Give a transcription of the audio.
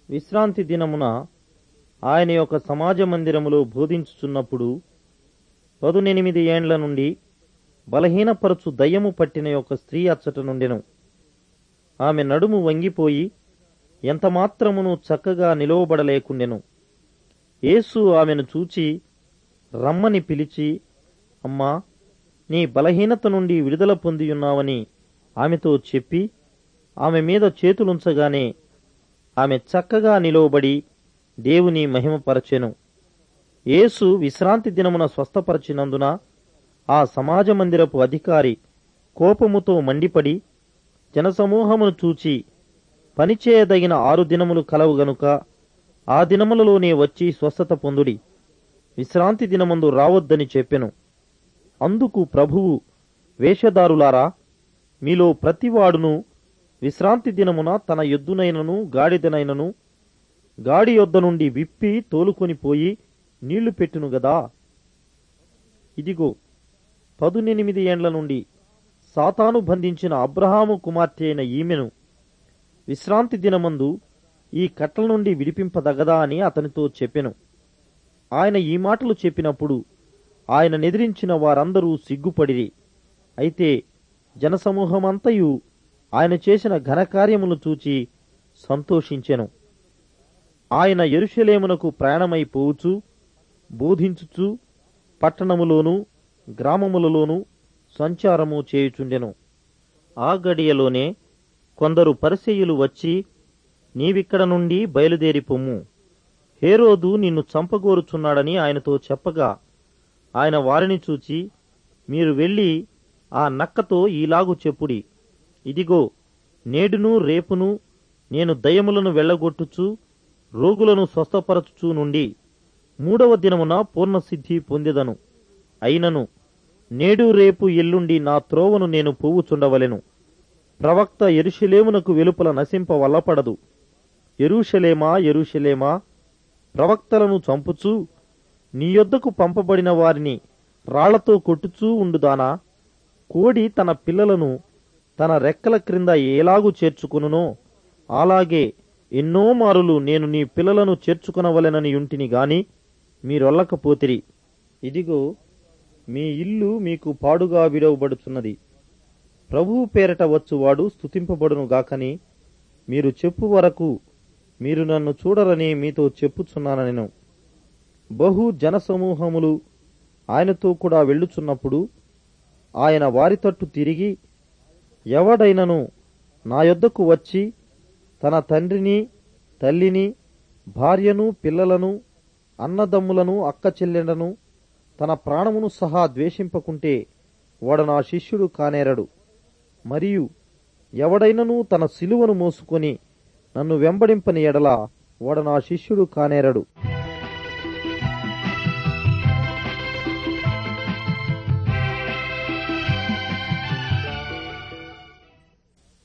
విశ్రాంతి దినమున ఆయన యొక్క సమాజ మందిరములో బోధించుచున్నప్పుడు పదునెనిమిది ఏండ్ల నుండి బలహీనపరచు దయ్యము పట్టిన యొక్క స్త్రీ అచ్చట నుండెను ఆమె నడుము వంగిపోయి ఎంతమాత్రమును చక్కగా నిలవబడలేకుండెను యేసు ఆమెను చూచి రమ్మని పిలిచి అమ్మా నీ బలహీనత నుండి విడుదల పొందియున్నావని ఆమెతో చెప్పి ఆమె మీద చేతులుంచగానే ఆమె చక్కగా నిలువబడి దేవుని మహిమపరచెను యేసు విశ్రాంతి దినమున స్వస్థపరచినందున ఆ సమాజ మందిరపు అధికారి కోపముతో మండిపడి జనసమూహమును చూచి పనిచేయదగిన ఆరు దినములు కలవు గనుక ఆ దినములలోనే వచ్చి స్వస్థత పొందుడి విశ్రాంతి దినమందు రావద్దని చెప్పెను అందుకు ప్రభువు వేషధారులారా మీలో ప్రతివాడును విశ్రాంతి దినమున తన ఎద్దునైనను గాడిదనైనను గాడి యొద్ద నుండి విప్పి తోలుకొని పోయి నీళ్లు పెట్టును గదా ఇదిగో పదునెనిమిది ఏండ్ల నుండి సాతాను బంధించిన అబ్రహాము కుమార్తె అయిన ఈమెను విశ్రాంతి దినమందు ఈ కట్టల నుండి విడిపింపదగదా అని అతనితో చెప్పెను ఆయన ఈ మాటలు చెప్పినప్పుడు ఆయన నెదిరించిన వారందరూ సిగ్గుపడిరి అయితే జనసమూహమంతయు ఆయన చేసిన ఘనకార్యములు చూచి సంతోషించెను ఆయన ఎరుషలేమునకు ప్రయాణమైపోవుచు బోధించుచు పట్టణములోను గ్రామములలోను సంచారము చేయుచుండెను ఆ గడియలోనే కొందరు పరిసెయులు వచ్చి నీవిక్కడ నుండి బయలుదేరి పొమ్ము హేరోదు నిన్ను చంపగోరుచున్నాడని ఆయనతో చెప్పగా ఆయన వారిని చూచి మీరు వెళ్ళి ఆ నక్కతో ఈలాగు చెప్పుడి ఇదిగో నేడును రేపును నేను దయములను వెళ్ళగొట్టుచు రోగులను స్వస్థపరచుచూ నుండి మూడవ దినమున పూర్ణసిద్ధి పొందెదను అయినను నేడు రేపు ఎల్లుండి నా త్రోవను నేను పోవుచుండవలెను ప్రవక్త ఎరుషలేమునకు వెలుపల నశింప వల్లపడదు ఎరుషలేమా ఎరుషలేమా ప్రవక్తలను చంపుచూ నీ యొద్దకు పంపబడిన వారిని రాళ్లతో కొట్టుచూ ఉండుదానా కోడి తన పిల్లలను తన రెక్కల క్రింద ఎలాగు చేర్చుకునునో అలాగే ఎన్నో మారులు నేను నీ పిల్లలను చేర్చుకునవలెనని యుంటిని గాని మీరొల్లకపోతిరి ఇదిగో మీ ఇల్లు మీకు పాడుగా విడవబడుచున్నది ప్రభువు పేరట వచ్చువాడు స్తుతింపబడును గాకని మీరు చెప్పు వరకు మీరు నన్ను చూడరని మీతో చెప్పుచున్నానెను బహు జనసమూహములు ఆయనతో కూడా వెళ్ళుచున్నప్పుడు ఆయన వారి తట్టు తిరిగి ఎవడైనను నా యొద్దకు వచ్చి తన తండ్రిని తల్లిని భార్యను పిల్లలను అన్నదమ్ములను అక్క చెల్లెండను తన ప్రాణమును సహా ద్వేషింపకుంటే వాడు నా శిష్యుడు కానేరడు మరియు ఎవడైనను తన సిలువను మోసుకొని నన్ను వెంబడింపని ఎడల వాడు నా శిష్యుడు కానేరడు